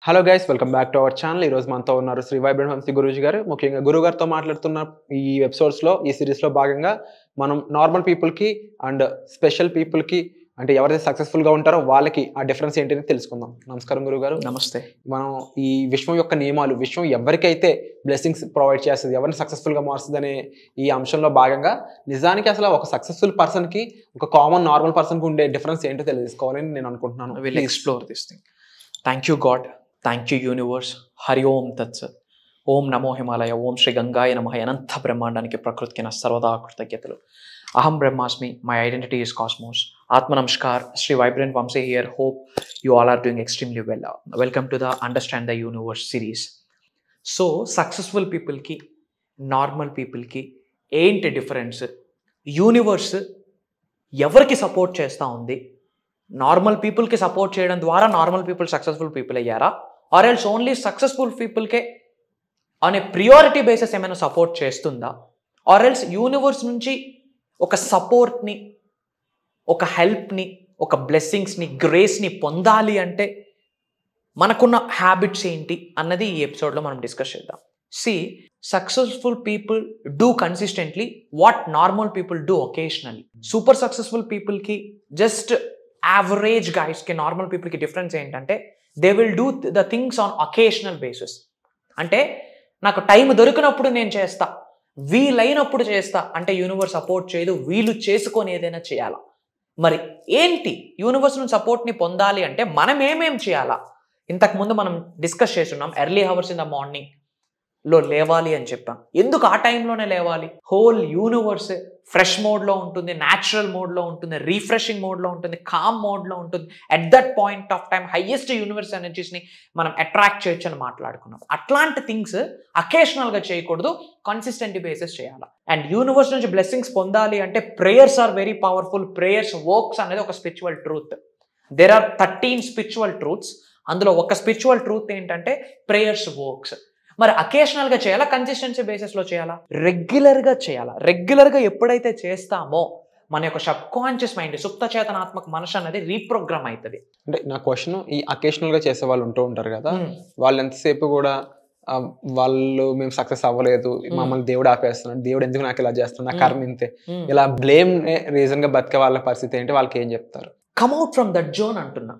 Hello guys welcome back to our channel ఈ రోజు మనతో ఉన్నారు శ్రీ వైబ్రెంట్ వంశీ గురూజీ గారు ముఖ్యంగా గురువు గారితో మాట్లాడుతున్న ఈ ఎపిసోడ్స్ లో ఈ సిరీస్ లో భాగంగా మనం నార్మల్ పీపుల్ కి అండ్ స్పెషల్ పీపుల్ కి అంటే ఎవరైతే సక్సెస్ఫుల్ గా ఉంటారో వాళ్ళకి ఆ డిఫరెన్స్ ఏంటి అని తెలుసుకుందాం నమస్కారం గురువు గారు నమస్తే మనం ఈ విశ్వం యొక్క నియమాలు విశ్వం ఎవరికైతే బ్లెస్సింగ్స్ ప్రొవైడ్ చేస్తుంది ఎవరిని సక్సెస్ఫుల్ గా మారుస్తుంది అనే ఈ అంశంలో భాగంగా నిజానికి అసలు ఒక సక్సెస్ఫుల్ పర్సన్ కి ఒక కామన్ నార్మల్ పర్సన్ కి ఉండే డిఫరెన్స్ ఏంటో తెలుసుకోవాలని నేను అనుకుంటున్నాను will explore this thing thank you god thank you universe హరి ఓం తత్సత్ ఓం నమో హిమాలయ ఓం శ్రీ గంగాయ నమ అనంత బ్రహ్మాండానికి ప్రకృతికి నా సర్వదా కృతజ్ఞతలు అహం బ్రహ్మాస్మి మై ఐడెంటిటీ ఇస్ కాస్మోస్ ఆత్మ నమస్కార్ Shri vibrant Vamshi here hope you all are doing extremely well welcome to the understand the universe series so successful పీపుల్కి నార్మల్ పీపుల్కి ఏంటి డిఫరెన్స్ యూనివర్స్ ఎవరికి సపోర్ట్ చేస్తూ ఉంది నార్మల్ పీపుల్కి సపోర్ట్ చేయడం ద్వారా నార్మల్ పీపుల్ సక్సెస్ఫుల్ పీపుల్ అయ్యారా ఆర్ ఎల్స్ ఓన్లీ సక్సెస్ఫుల్ పీపుల్కే అనే ప్రియారిటీ బేసిస్ ఏమైనా సపోర్ట్ చేస్తుందా ఆర్ ఎల్స్ యూనివర్స్ నుంచి ఒక సపోర్ట్ని ఒక హెల్ప్ని ఒక బ్లెస్సింగ్స్ని గ్రేస్ని పొందాలి అంటే మనకున్న హ్యాబిట్స్ ఏంటి అన్నది ఈ ఎపిసోడ్లో మనం డిస్కస్ చేద్దాం see successful people do consistently what normal people do occasionally super successful పీపుల్కి జస్ట్ యావరేజ్ గైడ్స్కి నార్మల్ పీపుల్కి డిఫరెన్స్ ఏంటంటే they will do the things on occasional basis అంటే నాకు టైం దొరికినప్పుడు నేను చేస్తా వీలైనప్పుడు చేస్తా అంటే యూనివర్స్ సపోర్ట్ చేయదు వీలు చేసుకొని ఏదైనా చేయాలా మరి ఏంటి యూనివర్స్ నుంచి సపోర్ట్ని పొందాలి అంటే మనం ఏమేం చేయాలా ఇంతకు ముందు మనం డిస్కస్ చేస్తున్నాం early hours in the morning లో లేవాలి అని చెప్పాం ఎందుకు ఆ టైంలోనే లేవాలి హోల్ యూనివర్స్ ఫ్రెష్ మోడ్లో ఉంటుంది న్యాచురల్ మోడ్లో ఉంటుంది రీఫ్రెషింగ్ మోడ్లో ఉంటుంది కామ్ మోడ్లో ఉంటుంది at that point of time highest universe ఎనర్జీస్ని మనం అట్రాక్ట్ చేయొచ్చు అని మాట్లాడుకున్నాం అట్లాంటి థింగ్స్ అకేషనల్గా చేయకూడదు కన్సిస్టెంట్ బేసిస్ చేయాలి అండ్ యూనివర్స్ నుంచి బ్లెస్సింగ్స్ పొందాలి అంటే prayers are very powerful prayers works అనేది ఒక spiritual truth there are thirteen spiritual truths అందులో ఒక స్పిరిచువల్ ట్రూత్ ఏంటంటే ప్రేయర్స్ వర్క్స్ మరి అకేషనల్గా చేయాలా కన్సిస్టెన్సీ బేసిస్లో చేయాలా రెగ్యులర్గా చేయాలా రెగ్యులర్గా ఎప్పుడైతే చేస్తామో మన యొక్క సబ్ కాన్షియస్ మైండ్ సుప్త చేతనాత్మక మనసు అనేది రీప్రోగ్రామ్ అవుతుంది అంటే నా క్వశ్చన్ ఈ అకేషనల్ గా చేసే వాళ్ళు ఉంటూ ఉంటారు కదా వాళ్ళు ఎంతసేపు కూడా ఆ, వాళ్ళు మేము సక్సెస్ అవ్వలేదు మమ్మల్ని దేవుడు ఆపేస్తున్నాడు దేవుడు ఎందుకు నాకు ఇలా చేస్తున్నాడు నా కర్మ ఇంతే ఇలా బ్లేమ్ రీజన్ గా బతికే వాళ్ళ పరిస్థితి ఏంటి వాళ్ళకి ఏం చెప్తారు కమ్అట్ ఫ్రమ్ దట్ జోన్ అంటున్నా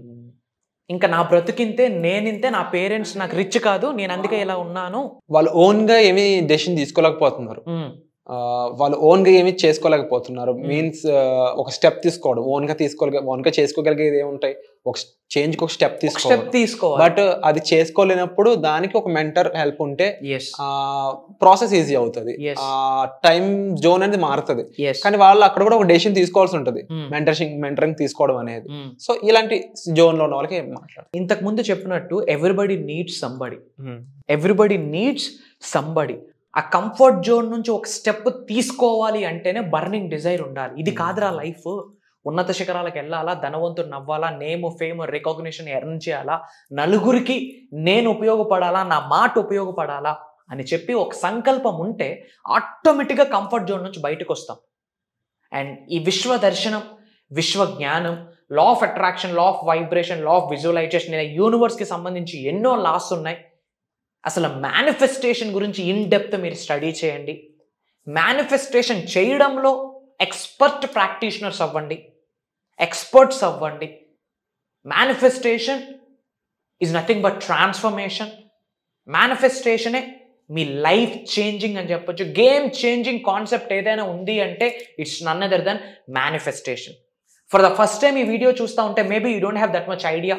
ఇంకా నా బ్రతుకింతే నేనింతే నా పేరెంట్స్ నాకు రిచ్ కాదు నేను అందుకే ఇలా ఉన్నాను వాళ్ళు ఓన్ గా ఏమీ డెసిషన్ తీసుకోలేకపోతున్నారు ఆ, వాళ్ళు ఓన్ గా ఏమీ చేసుకోలేకపోతున్నారు మీన్స్ ఒక స్టెప్ తీసుకోవడం ఓన్ గా తీసుకోగలిగే ఓన్ గా చేసుకోగలిగేది ఏముంటాయి ఒక చేంజ్ ఒక స్టెప్ స్టెప్ తీసుకోవడం తీసుకోవాలి బట్ అది చేసుకోలేనప్పుడు దానికి ఒక మెంటర్ హెల్ప్ ఉంటే ఎస్ ఆ ప్రాసెస్ ఈజీ అవుతుంది Yes. ఆ టైం జోన్ అనేది మారుతుంది ఎస్ కానీ వాళ్ళు అక్కడ కూడా ఒక డెసిషన్ తీసుకోవాల్సి ఉంటుంది మెంటర్షింగ్ మెంటరింగ్ తీసుకోవడం అనేది సో ఇలాంటి జోన్ లో ఉన్న వాళ్ళకి ఏం మాట్లాడు ఇంతకు ముందు చెప్పినట్టు everybody needs somebody everybody needs somebody ఆ కంఫర్ట్ జోన్ నుంచి ఒక స్టెప్ తీసుకోవాలి అంటేనే బర్నింగ్ డిజైర్ ఉండాలి ఇది కాదురా లైఫ్ ఉన్నత శిఖరాలకు వెళ్ళాలా ధనవంతుడు నవ్వాలా నేమ్ ఫేమ్ రికగ్నిషన్ ఎర్న్ చేయాలా నలుగురికి నేను ఉపయోగపడాలా నా మాట ఉపయోగపడాలా అని చెప్పి ఒక సంకల్పం ఉంటే ఆటోమేటిక్గా కంఫర్ట్ జోన్ నుంచి బయటకు వస్తాం అండ్ ఈ విశ్వ దర్శనం విశ్వ జ్ఞానం law of attraction law of vibration law of visualization ఇలా యూనివర్స్కి సంబంధించి ఎన్నో లాస్ ఉన్నాయి అసలు మేనిఫెస్టేషన్ గురించి ఇన్ డెప్త్ మీరు స్టడీ చేయండి మేనిఫెస్టేషన్ చేయడంలో ఎక్స్పర్ట్ ప్రాక్టీషనర్స్ అవ్వండి ఎక్స్పర్ట్స్ అవ్వండి manifestation is nothing but transformation మేనిఫెస్టేషనే మీ లైఫ్ చేంజింగ్ అని చెప్పొచ్చు గేమ్ చేంజింగ్ కాన్సెప్ట్ ఏదైనా ఉంది అంటే it's none other than manifestation for the first time ఈ వీడియో చూస్తూ ఉంటే maybe you don't have that much idea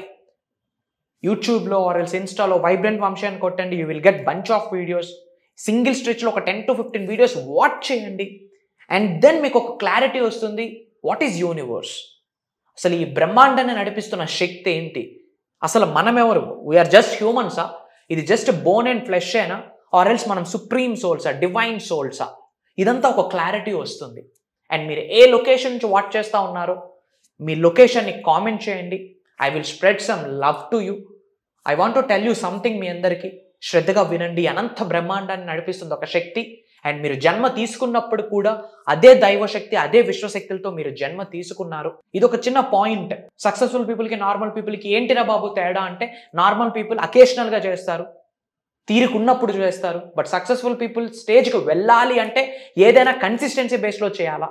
యూట్యూబ్లో ఆర్ ఎల్స్ ఇన్స్టాలో వైబ్రెంట్ వంశీ అని కొట్టండి you will get bunch of videos single స్ట్రెచ్లో ఒక ten to fifteen videos watch చేయండి అండ్ దెన్ మీకు ఒక క్లారిటీ వస్తుంది వాట్ ఈజ్ యూనివర్స్ అసలు ఈ బ్రహ్మాండాన్ని నడిపిస్తున్న శక్తి ఏంటి అసలు మనం ఎవరు వీఆర్ జస్ట్ హ్యూమన్సా ఇది జస్ట్ బోన్ అండ్ ఫ్లెష్ అయినా ఆర్ ఎల్స్ మనం సుప్రీం సోల్సా డివైన్ సోల్సా ఇదంతా ఒక క్లారిటీ వస్తుంది అండ్ మీరు ఏ లొకేషన్ నుంచి వాచ్ చేస్తూ ఉన్నారో మీ లొకేషన్ని కామెంట్ చేయండి I will spread some love to you I want to tell you something మీ అందరికీ శ్రద్ధగా వినండి అనంత బ్రహ్మాండాన్ని నడిపిస్తుంది ఒక శక్తి అండ్ మీరు జన్మ తీసుకున్నప్పుడు కూడా అదే దైవశక్తి అదే విశ్వశక్తులతో మీరు జన్మ తీసుకున్నారు ఇది ఒక చిన్న పాయింట్ సక్సెస్ఫుల్ పీపుల్కి నార్మల్ పీపుల్కి ఏంటిరా బాబు తేడా అంటే నార్మల్ పీపుల్ అకేషనల్గా చేస్తారు తీరుకున్నప్పుడు చేస్తారు బట్ సక్సెస్ఫుల్ పీపుల్ స్టేజ్కి వెళ్ళాలి అంటే ఏదైనా కన్సిస్టెన్సీ బేస్లో చేయాలా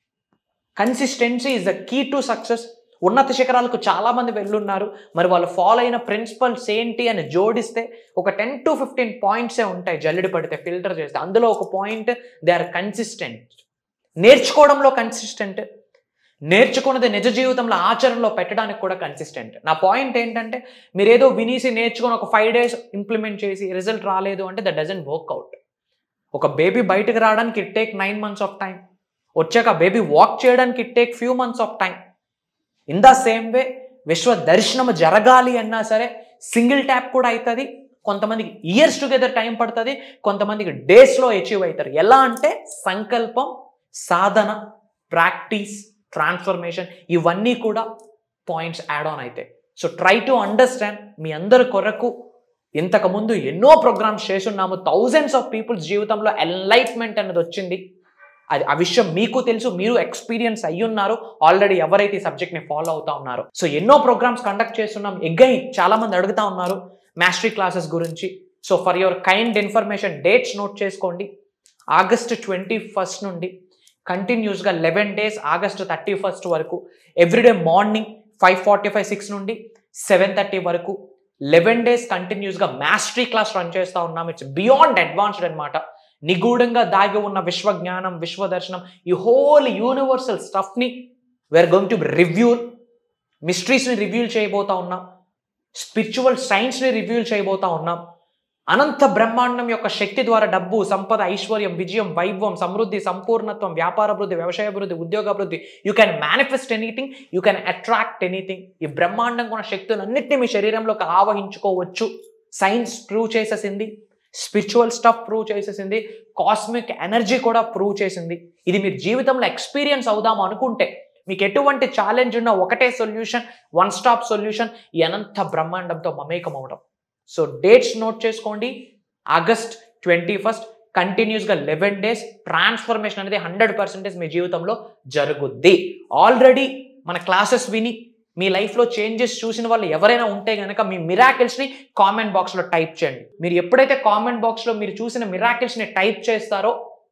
consistency is the key to success ఉన్నత శిఖరాలకు చాలా మంది వెళ్ళున్నారు మరి వాళ్ళు ఫాలో అయిన ప్రిన్సిపల్స్ ఏంటి అని జోడిస్తే ఒక టెన్ టు ఫిఫ్టీన్ పాయింట్సే ఉంటాయి జల్లెడి పడితే ఫిల్టర్ చేస్తే అందులో ఒక పాయింట్ దే ఆర్ కన్సిస్టెంట్ నేర్చుకోవడంలో కన్సిస్టెంట్ నేర్చుకున్నది నిజ జీవితంలో ఆచరణలో పెట్టడానికి కూడా కన్సిస్టెంట్ నా పాయింట్ ఏంటంటే మీరు ఏదో వినేసి నేర్చుకొని ఒక ఫైవ్ డేస్ ఇంప్లిమెంట్ చేసి రిజల్ట్ రాలేదు అంటే దట్ డజంట్ వర్క్అవుట్ ఒక బేబీ బయటకు రావడానికి it take nine months of time వచ్చాక బేబీ వాక్ చేయడానికి it take few months of time in the same way విశ్వ దర్శనం జరగాలి అన్నా సరే సింగిల్ ట్యాప్ కూడా అవుతుంది కొంతమందికి ఇయర్స్ టుగెదర్ టైం పడుతుంది కొంతమందికి డేస్లో అచీవ్ అవుతారు ఎలా అంటే సంకల్పం సాధన ప్రాక్టీస్ ట్రాన్స్ఫర్మేషన్ ఇవన్నీ కూడా పాయింట్స్ యాడ్ ఆన్ అవుతాయి సో ట్రై టు అండర్స్టాండ్ మీ అందరి కొరకు ఇంతకుముందు ఎన్నో ప్రోగ్రామ్స్ చేసున్నాము థౌజండ్స్ ఆఫ్ పీపుల్స్ జీవితంలో ఎన్లైట్మెంట్ అనేది వచ్చింది అది ఆ విషయం మీకు తెలుసు మీరు ఎక్స్పీరియన్స్ అయ్యి ఉన్నారు ఆల్రెడీ ఎవరైతే ఈ సబ్జెక్ట్ని ఫాలో అవుతా ఉన్నారో సో ఎన్నో ప్రోగ్రామ్స్ కండక్ట్ చేస్తున్నాం ఎగ్గై చాలా మంది అడుగుతా ఉన్నారు మాస్టరీ క్లాసెస్ గురించి so for your kind information dates note చేసుకోండి ఆగస్ట్ ట్వంటీ ఫస్ట్ నుండి కంటిన్యూస్గా eleven days August thirty first వరకు everyday morning five forty five six నుండి సెవెన్ థర్టీ వరకు లెవెన్ డేస్ కంటిన్యూస్గా మాస్టరీ క్లాస్ రన్ చేస్తూ ఉన్నాం ఇట్స్ బియాండ్ అడ్వాన్స్డ్ అనమాట నిగూఢంగా దాగి ఉన్న విశ్వ జ్ఞానం విశ్వదర్శనం ఈ హోల్ యూనివర్సల్ స్టఫ్ని వీఆర్ గోయింగ్ టు రివ్యూ మిస్టరీస్ని రివ్యూ చేయబోతా ఉన్నాం స్పిరిచువల్ సైన్స్ని రివ్యూ చేయబోతా ఉన్నాం అనంత బ్రహ్మాండం యొక్క శక్తి ద్వారా డబ్బు సంపద ఐశ్వర్యం విజయం వైభవం సమృద్ధి సంపూర్ణత్వం వ్యాపార అభివృద్ధి వ్యవసాయ అభివృద్ధి ఉద్యోగ అభివృద్ధి you can manifest anything you can attract anything ఈ బ్రహ్మాండం ఉన్న శక్తులన్నింటినీ మీ శరీరంలోకి ఆవహించుకోవచ్చు సైన్స్ ప్రూవ్ చేసేసింది స్పిరిచువల్ స్టఫ్ ప్రూవ్ చేసేసింది కాస్మిక్ ఎనర్జీ కూడా ప్రూవ్ చేసింది ఇది మీరు జీవితంలో ఎక్స్పీరియన్స్ అవుదాం అనుకుంటే మీకు ఎటువంటి ఛాలెంజ్ ఉన్న ఒకటే సొల్యూషన్ వన్ స్టాప్ సొల్యూషన్ ఈ అనంత బ్రహ్మాండంతో మమేకం అవడం సో డేట్స్ నోట్ చేసుకోండి ఆగస్ట్ ట్వంటీ ఫస్ట్ కంటిన్యూస్గా లెవెన్ డేస్ ట్రాన్స్ఫర్మేషన్ అనేది హండ్రెడ్ పర్సెంటేజ్ మీ జీవితంలో జరుగుద్ది ఆల్రెడీ మన క్లాసెస్ విని మీ లైఫ్లో చేంజెస్ చూసిన వాళ్ళు ఎవరైనా ఉంటే కనుక మీ మిరాకిల్స్ని కామెంట్ బాక్స్లో టైప్ చేయండి మీరు ఎప్పుడైతే కామెంట్ బాక్స్లో మీరు చూసిన మిరాకిల్స్ని టైప్ చేస్తారో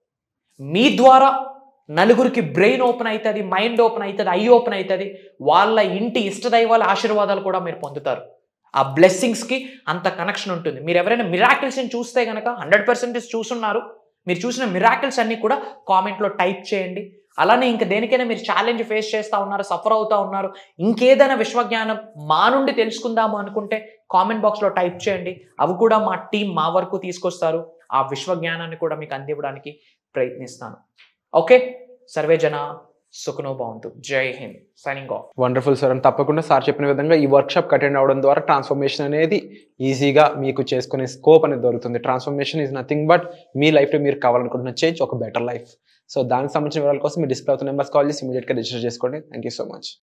మీ ద్వారా నలుగురికి బ్రెయిన్ ఓపెన్ అవుతుంది మైండ్ ఓపెన్ అవుతుంది ఐ ఓపెన్ అవుతుంది వాళ్ళ ఇంటి ఇష్టదైవాల ఆశీర్వాదాలు కూడా మీరు పొందుతారు ఆ బ్లెస్సింగ్స్కి అంత కనెక్షన్ ఉంటుంది మీరు ఎవరైనా మిరాకిల్స్ని చూస్తే కనుక హండ్రెడ్ పర్సెంటేజ్ చూసున్నారు మీరు చూసిన మిరాకిల్స్ అన్నీ కూడా కామెంట్లో టైప్ చేయండి అలానే ఇంక దేనికైనా మీరు ఛాలెంజ్ ఫేస్ చేస్తూ ఉన్నారు సఫర్ అవుతా ఉన్నారు ఇంకేదైనా విశ్వజ్ఞానం మా నుండి తెలుసుకుందాము అనుకుంటే కామెంట్ బాక్స్లో టైప్ చేయండి అవి కూడా మా టీం మా వరకు తీసుకొస్తారు ఆ విశ్వజ్ఞానాన్ని కూడా మీకు అందివ్వడానికి ప్రయత్నిస్తాను ఓకే సర్వే జన సుఖనో బాగుంటు జై Hind signing off wonderful sir అని తప్పకుండా సార్ చెప్పిన విధంగా ఈ వర్క్షాప్ అటెండ్ అవడం ద్వారా ట్రాన్స్ఫర్మేషన్ అనేది ఈజీగా మీకు చేసుకునే స్కోప్ అనేది దొరుకుతుంది ట్రాన్స్ఫర్మేషన్ ఈజ్ నథింగ్ బట్ మీ లైఫ్లో మీరు కావాలనుకుంటున్న చేంజ్ ఒక బెటర్ లైఫ్ సో దానికి సంబంధించిన వివరాల కోసం మీ డిస్ప్లే అవుతున్న నెంబర్స్ కాల్ చేసి ఇమీడియట్గా రిజిస్టర్ చేసుకోండి థ్యాంక్ యూ సో మచ్